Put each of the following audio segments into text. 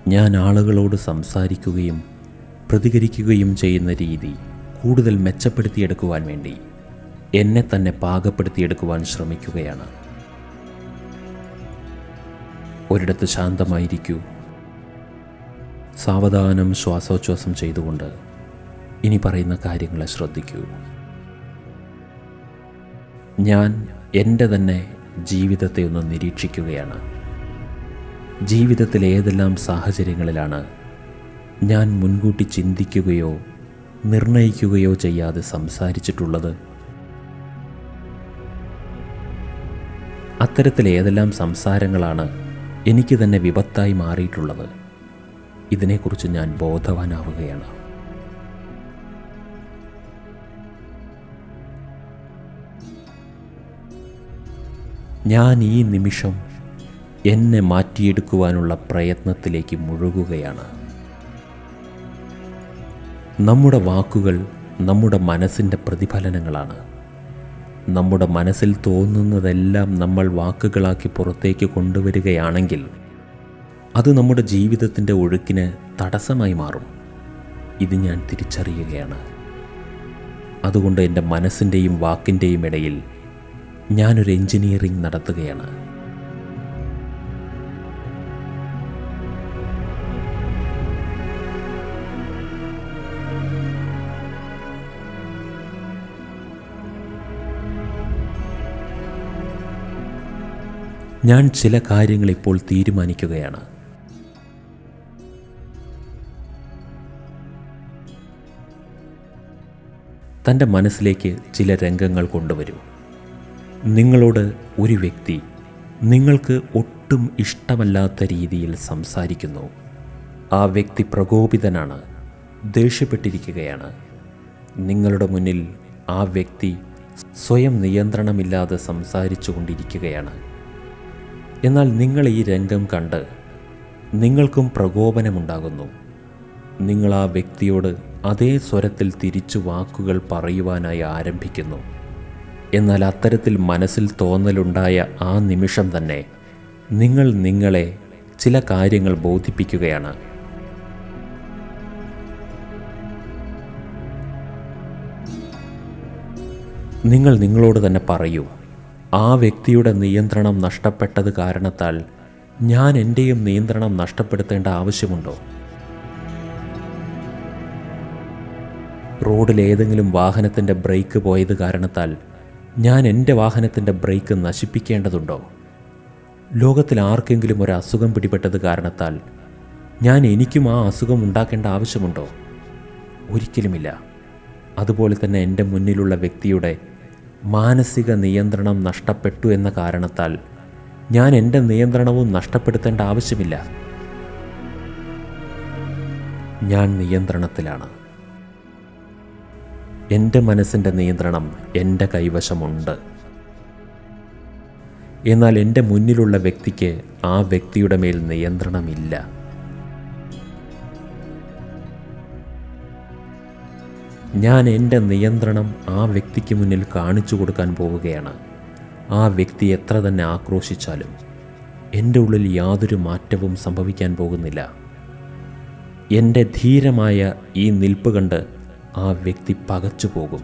ഞാൻ ആളുകളോട് സംസാരിക്കുകയും പ്രതികരിക്കുകയും ചെയ്യുന്ന രീതി കൂടുതൽ മെച്ചപ്പെടുത്തിയെടുക്കുവാൻ വേണ്ടി എന്നെ തന്നെ പാകപ്പെടുത്തിയെടുക്കുവാൻ ശ്രമിക്കുകയാണ് ഒരിടത്ത് ശാന്തമായിരിക്കൂ സാവധാനം ശ്വാസോച്ഛ്വാസം ചെയ്തുകൊണ്ട് ഇനി പറയുന്ന കാര്യങ്ങളെ ശ്രദ്ധിക്കൂ ഞാൻ എൻ്റെ തന്നെ ജീവിതത്തെ ഒന്ന് നിരീക്ഷിക്കുകയാണ് ജീവിതത്തിൽ ഏതെല്ലാം സാഹചര്യങ്ങളിലാണ് ഞാൻ മുൻകൂട്ടി ചിന്തിക്കുകയോ നിർണയിക്കുകയോ ചെയ്യാതെ സംസാരിച്ചിട്ടുള്ളത് അത്തരത്തിൽ ഏതെല്ലാം സംസാരങ്ങളാണ് എനിക്ക് തന്നെ വിപത്തായി മാറിയിട്ടുള്ളത് ഇതിനെക്കുറിച്ച് ഞാൻ ബോധവാനാവുകയാണ് ഞാൻ ഈ നിമിഷം എന്നെ മാറ്റിയെടുക്കുവാനുള്ള പ്രയത്നത്തിലേക്ക് മുഴുകുകയാണ് നമ്മുടെ വാക്കുകൾ നമ്മുടെ മനസ്സിൻ്റെ പ്രതിഫലനങ്ങളാണ് നമ്മുടെ മനസ്സിൽ തോന്നുന്നതെല്ലാം നമ്മൾ വാക്കുകളാക്കി പുറത്തേക്ക് കൊണ്ടുവരികയാണെങ്കിൽ അത് നമ്മുടെ ജീവിതത്തിൻ്റെ ഒഴുക്കിന് തടസ്സമായി മാറും ഇത് ഞാൻ തിരിച്ചറിയുകയാണ് അതുകൊണ്ട് എൻ്റെ മനസ്സിൻ്റെയും വാക്കിൻ്റെയും ഇടയിൽ ഞാനൊരു എൻജിനീയറിംഗ് നടത്തുകയാണ് ഞാൻ ചില കാര്യങ്ങൾ ഇപ്പോൾ തീരുമാനിക്കുകയാണ് തൻ്റെ മനസ്സിലേക്ക് ചില രംഗങ്ങൾ കൊണ്ടുവരൂ നിങ്ങളോട് ഒരു വ്യക്തി നിങ്ങൾക്ക് ഒട്ടും ഇഷ്ടമല്ലാത്ത രീതിയിൽ സംസാരിക്കുന്നു ആ വ്യക്തി പ്രകോപിതനാണ് ദേഷ്യപ്പെട്ടിരിക്കുകയാണ് നിങ്ങളുടെ മുന്നിൽ ആ വ്യക്തി സ്വയം നിയന്ത്രണമില്ലാതെ സംസാരിച്ചു കൊണ്ടിരിക്കുകയാണ് എന്നാൽ നിങ്ങൾ ഈ രംഗം കണ്ട് നിങ്ങൾക്കും പ്രകോപനമുണ്ടാകുന്നു നിങ്ങൾ ആ വ്യക്തിയോട് അതേ സ്വരത്തിൽ തിരിച്ചു വാക്കുകൾ പറയുവാനായി ആരംഭിക്കുന്നു എന്നാൽ അത്തരത്തിൽ മനസ്സിൽ തോന്നലുണ്ടായ ആ നിമിഷം തന്നെ നിങ്ങൾ നിങ്ങളെ ചില കാര്യങ്ങൾ ബോധിപ്പിക്കുകയാണ് നിങ്ങൾ നിങ്ങളോട് തന്നെ പറയൂ ആ വ്യക്തിയുടെ നിയന്ത്രണം നഷ്ടപ്പെട്ടത് കാരണത്താൽ ഞാൻ എൻ്റെയും നിയന്ത്രണം നഷ്ടപ്പെടുത്തേണ്ട ആവശ്യമുണ്ടോ റോഡിൽ ഏതെങ്കിലും വാഹനത്തിൻ്റെ ബ്രേക്ക് പോയത് കാരണത്താൽ ഞാൻ എൻ്റെ വാഹനത്തിൻ്റെ ബ്രേക്ക് നശിപ്പിക്കേണ്ടതുണ്ടോ ലോകത്തിൽ ആർക്കെങ്കിലും ഒരു അസുഖം പിടിപെട്ടത് കാരണത്താൽ ഞാൻ എനിക്കും ആ അസുഖം ഉണ്ടാക്കേണ്ട ആവശ്യമുണ്ടോ ഒരിക്കലുമില്ല അതുപോലെ തന്നെ എൻ്റെ മുന്നിലുള്ള വ്യക്തിയുടെ മാനസിക നിയന്ത്രണം നഷ്ടപ്പെട്ടു എന്ന കാരണത്താൽ ഞാൻ എൻ്റെ നിയന്ത്രണവും നഷ്ടപ്പെടുത്തേണ്ട ആവശ്യമില്ല ഞാൻ നിയന്ത്രണത്തിലാണ് എൻ്റെ മനസ്സിൻ്റെ നിയന്ത്രണം എൻ്റെ കൈവശമുണ്ട് എന്നാൽ എൻ്റെ മുന്നിലുള്ള വ്യക്തിക്ക് ആ വ്യക്തിയുടെ മേൽ നിയന്ത്രണമില്ല ഞാൻ എൻ്റെ നിയന്ത്രണം ആ വ്യക്തിക്ക് മുന്നിൽ കാണിച്ചു കൊടുക്കാൻ പോവുകയാണ് ആ വ്യക്തി എത്ര തന്നെ ആക്രോശിച്ചാലും എൻ്റെ ഉള്ളിൽ യാതൊരു മാറ്റവും സംഭവിക്കാൻ പോകുന്നില്ല എൻ്റെ ധീരമായ ഈ നിൽപ്പ് കണ്ട് ആ വ്യക്തി പകച്ചു പോകും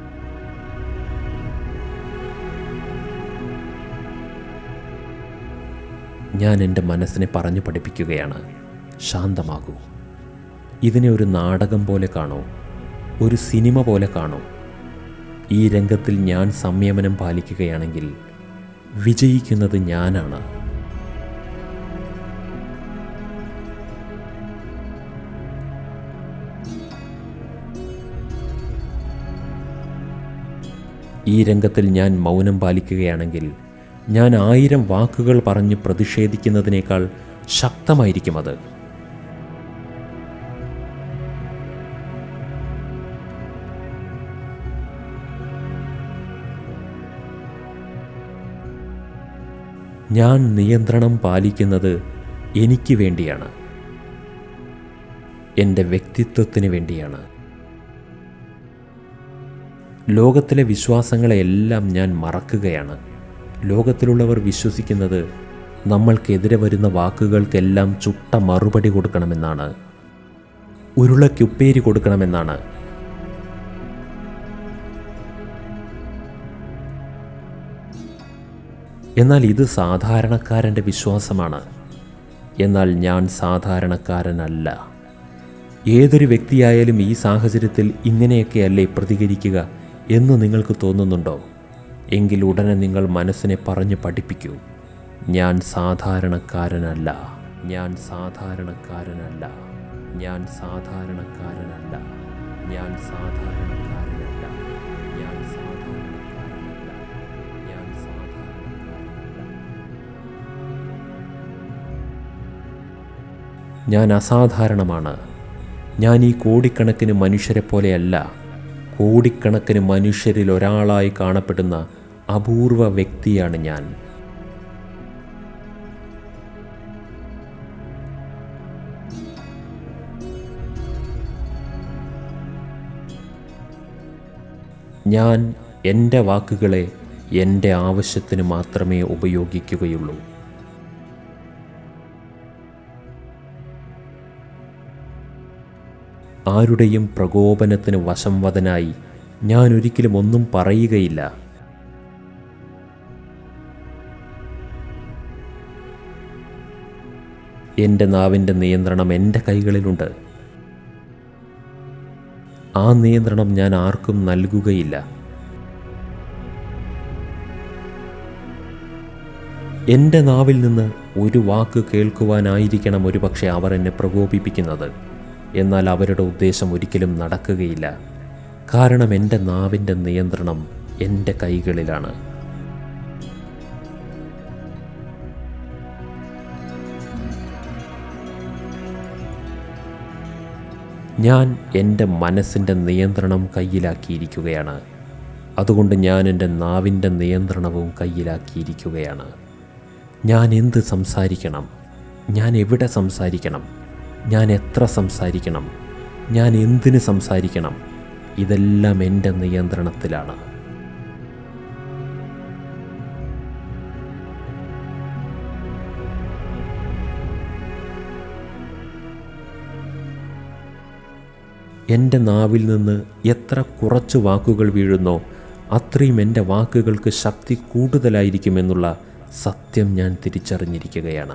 ഞാൻ എൻ്റെ മനസ്സിനെ പറഞ്ഞു പഠിപ്പിക്കുകയാണ് ശാന്തമാകൂ ഇതിനെ ഒരു നാടകം പോലെ കാണൂ ഒരു സിനിമ പോലെ കാണൂ ഈ രംഗത്തിൽ ഞാൻ സംയമനം പാലിക്കുകയാണെങ്കിൽ വിജയിക്കുന്നത് ഞാനാണ് ഈ രംഗത്തിൽ ഞാൻ മൗനം പാലിക്കുകയാണെങ്കിൽ ഞാൻ ആയിരം വാക്കുകൾ പറഞ്ഞ് പ്രതിഷേധിക്കുന്നതിനേക്കാൾ ശക്തമായിരിക്കും അത് ഞാൻ നിയന്ത്രണം പാലിക്കുന്നത് എനിക്ക് വേണ്ടിയാണ് എൻ്റെ വ്യക്തിത്വത്തിന് വേണ്ടിയാണ് ലോകത്തിലെ വിശ്വാസങ്ങളെയെല്ലാം ഞാൻ മറക്കുകയാണ് ലോകത്തിലുള്ളവർ വിശ്വസിക്കുന്നത് നമ്മൾക്കെതിരെ വരുന്ന വാക്കുകൾക്കെല്ലാം ചുട്ട മറുപടി കൊടുക്കണമെന്നാണ് ഉരുളയ്ക്കുപ്പേരി കൊടുക്കണമെന്നാണ് എന്നാൽ ഇത് സാധാരണക്കാരൻ്റെ വിശ്വാസമാണ് എന്നാൽ ഞാൻ സാധാരണക്കാരനല്ല ഏതൊരു വ്യക്തിയായാലും ഈ സാഹചര്യത്തിൽ ഇങ്ങനെയൊക്കെയല്ലേ പ്രതികരിക്കുക എന്ന് നിങ്ങൾക്ക് തോന്നുന്നുണ്ടോ എങ്കിൽ ഉടനെ നിങ്ങൾ മനസ്സിനെ പറഞ്ഞു പഠിപ്പിക്കൂ ഞാൻ സാധാരണക്കാരനല്ല ഞാൻ സാധാരണക്കാരനല്ല ഞാൻ സാധാരണക്കാരനല്ല ഞാൻ സാധാരണക്കാരനല്ല ഞാൻ സാധാരണക്കാരനല്ല ഞാൻ സാധാരണക്കാരനല്ല ഞാൻ അസാധാരണമാണ് ഞാൻ ഈ കോടിക്കണക്കിന് മനുഷ്യരെ പോലെയല്ല കോടിക്കണക്കിന് മനുഷ്യരിൽ ഒരാളായി കാണപ്പെടുന്ന അപൂർവ വ്യക്തിയാണ് ഞാൻ ഞാൻ എൻ്റെ വാക്കുകളെ എൻ്റെ ആവശ്യത്തിന് മാത്രമേ ഉപയോഗിക്കുകയുള്ളൂ ആരുടെയും പ്രകോപനത്തിന് വശംവദനായി ഞാൻ ഒരിക്കലും ഒന്നും പറയുകയില്ല എൻ്റെ നാവിൻ്റെ നിയന്ത്രണം എൻ്റെ കൈകളിലുണ്ട് ആ നിയന്ത്രണം ഞാൻ ആർക്കും നൽകുകയില്ല എൻ്റെ നാവിൽ നിന്ന് ഒരു വാക്ക് കേൾക്കുവാനായിരിക്കണം ഒരുപക്ഷെ അവർ എന്നെ പ്രകോപിപ്പിക്കുന്നത് എന്നാൽ അവരുടെ ഉദ്ദേശം ഒരിക്കലും നടക്കുകയില്ല കാരണം എൻ്റെ നാവിൻ്റെ നിയന്ത്രണം എൻ്റെ കൈകളിലാണ് ഞാൻ എൻ്റെ മനസ്സിൻ്റെ നിയന്ത്രണം കയ്യിലാക്കിയിരിക്കുകയാണ് അതുകൊണ്ട് ഞാൻ എൻ്റെ നാവിൻ്റെ നിയന്ത്രണവും കയ്യിലാക്കിയിരിക്കുകയാണ് ഞാൻ എന്ത് സംസാരിക്കണം ഞാൻ എവിടെ സംസാരിക്കണം ഞാൻ എത്ര സംസാരിക്കണം ഞാൻ എന്തിന് സംസാരിക്കണം ഇതെല്ലാം എൻ്റെ നിയന്ത്രണത്തിലാണ് എൻ്റെ നാവിൽ നിന്ന് എത്ര കുറച്ച് വാക്കുകൾ വീഴുന്നോ അത്രയും എൻ്റെ വാക്കുകൾക്ക് ശക്തി കൂടുതലായിരിക്കുമെന്നുള്ള സത്യം ഞാൻ തിരിച്ചറിഞ്ഞിരിക്കുകയാണ്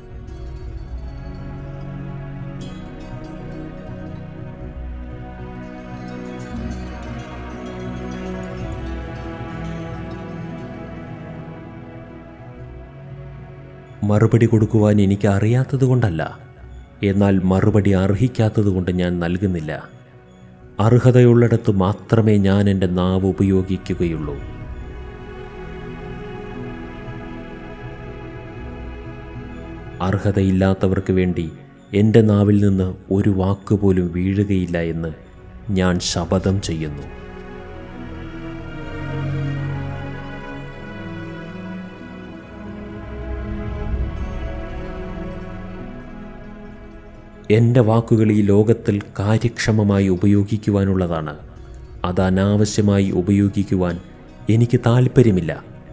മറുപടി കൊടുക്കുവാൻ എനിക്ക് അറിയാത്തത് കൊണ്ടല്ല എന്നാൽ മറുപടി അർഹിക്കാത്തത് കൊണ്ട് ഞാൻ നൽകുന്നില്ല അർഹതയുള്ളിടത്ത് മാത്രമേ ഞാൻ എൻ്റെ നാവ് ഉപയോഗിക്കുകയുള്ളൂ അർഹതയില്ലാത്തവർക്ക് വേണ്ടി എൻ്റെ നാവിൽ നിന്ന് ഒരു വാക്കുപോലും വീഴുകയില്ല എന്ന് ഞാൻ ശപഥം ചെയ്യുന്നു എൻ്റെ വാക്കുകൾ ഈ ലോകത്തിൽ കാര്യക്ഷമമായി ഉപയോഗിക്കുവാനുള്ളതാണ് അത് അനാവശ്യമായി ഉപയോഗിക്കുവാൻ എനിക്ക് താല്പര്യമില്ല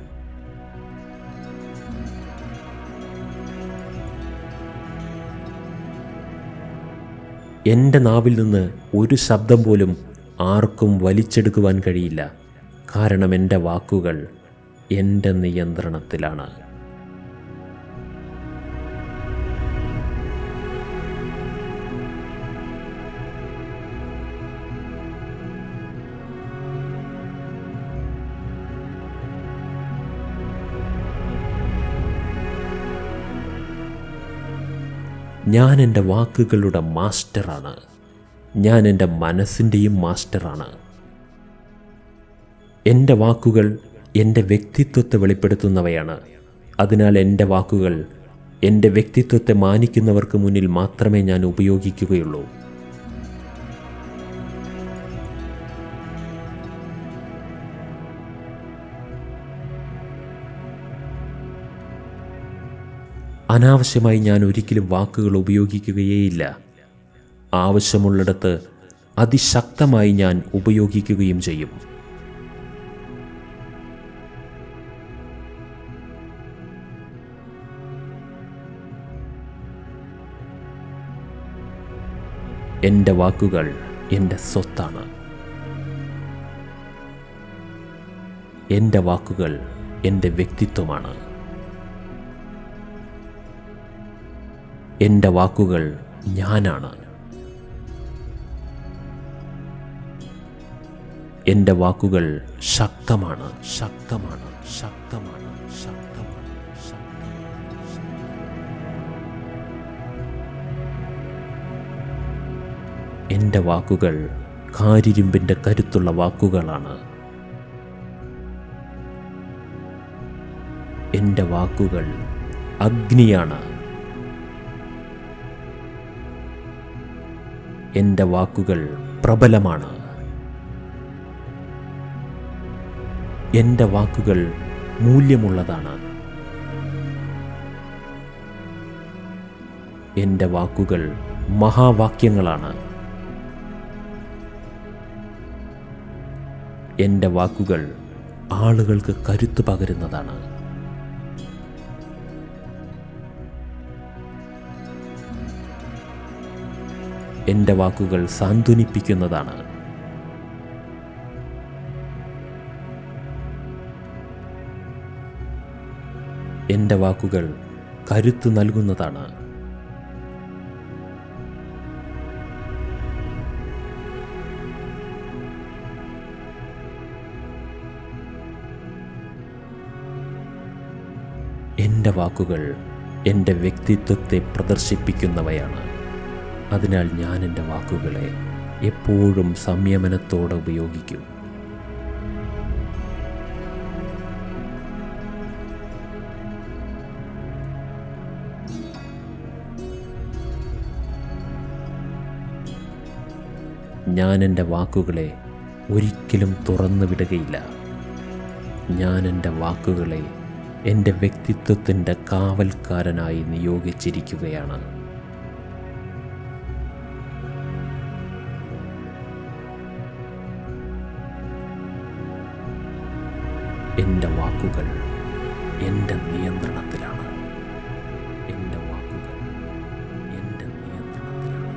എൻ്റെ നാവിൽ നിന്ന് ഒരു ശബ്ദം പോലും ആർക്കും വലിച്ചെടുക്കുവാൻ കഴിയില്ല കാരണം എൻ്റെ വാക്കുകൾ എൻ്റെ നിയന്ത്രണത്തിലാണ് ഞാൻ എൻ്റെ വാക്കുകളുടെ മാസ്റ്ററാണ് ഞാൻ എൻ്റെ മനസ്സിൻ്റെയും മാസ്റ്ററാണ് എൻ്റെ വാക്കുകൾ എൻ്റെ വ്യക്തിത്വത്തെ വെളിപ്പെടുത്തുന്നവയാണ് അതിനാൽ എൻ്റെ വാക്കുകൾ എൻ്റെ വ്യക്തിത്വത്തെ മാനിക്കുന്നവർക്ക് മുന്നിൽ മാത്രമേ ഞാൻ ഉപയോഗിക്കുകയുള്ളൂ അനാവശ്യമായി ഞാൻ ഒരിക്കലും വാക്കുകൾ ഉപയോഗിക്കുകയേയില്ല ആവശ്യമുള്ളിടത്ത് അതിശക്തമായി ഞാൻ ഉപയോഗിക്കുകയും ചെയ്യും എൻ്റെ വാക്കുകൾ എൻ്റെ സ്വത്താണ് എൻ്റെ വാക്കുകൾ എൻ്റെ വ്യക്തിത്വമാണ് എൻ്റെ വാക്കുകൾ ഞാനാണ് എൻ്റെ വാക്കുകൾ ശക്തമാണ് ശക്തമാണ് ശക്തമാണ് ശക്തമാണ് ശക്തമാണ് എൻ്റെ വാക്കുകൾ കാരിരുമ്പിൻ്റെ കരുത്തുള്ള വാക്കുകളാണ് എൻ്റെ വാക്കുകൾ അഗ്നിയാണ് എൻ്റെ വാക്കുകൾ പ്രബലമാണ് എൻ്റെ വാക്കുകൾ മൂല്യമുള്ളതാണ് എൻ്റെ വാക്കുകൾ മഹാവാക്യങ്ങളാണ് എൻ്റെ വാക്കുകൾ ആളുകൾക്ക് കരുത്തു പകരുന്നതാണ് എൻ്റെ വാക്കുകൾ സാന്ത്വനിപ്പിക്കുന്നതാണ് എൻ്റെ വാക്കുകൾ കരുത്ത് നൽകുന്നതാണ് എൻ്റെ വാക്കുകൾ എൻ്റെ വ്യക്തിത്വത്തെ പ്രദർശിപ്പിക്കുന്നവയാണ് അതിനാൽ ഞാൻ എൻ്റെ വാക്കുകളെ എപ്പോഴും സംയമനത്തോടെ ഉപയോഗിക്കും ഞാൻ എൻ്റെ വാക്കുകളെ ഒരിക്കലും തുറന്നു വിടുകയില്ല ഞാൻ എൻ്റെ വാക്കുകളെ എൻ്റെ വ്യക്തിത്വത്തിൻ്റെ കാവൽക്കാരനായി നിയോഗിച്ചിരിക്കുകയാണ് എൻ്റെ വാക്കുകൾ എൻ്റെ നിയന്ത്രണത്തിലാണ് എൻ്റെ വാക്കുകൾ എൻ്റെ നിയന്ത്രണത്തിലാണ്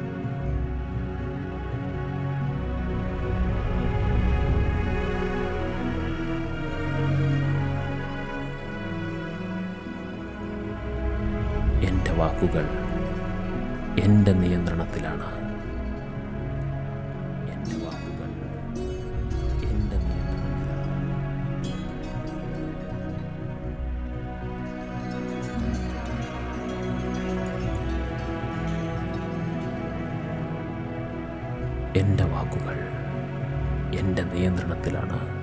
എൻ്റെ വാക്കുകൾ എൻ്റെ നിയന്ത്രണത്തിലാണ് എൻ്റെ വാക്കുകൾ എൻ്റെ നിയന്ത്രണത്തിലാണ് എൻ്റെ വാക്കുകൾ എൻ്റെ നിയന്ത്രണത്തിലാണ്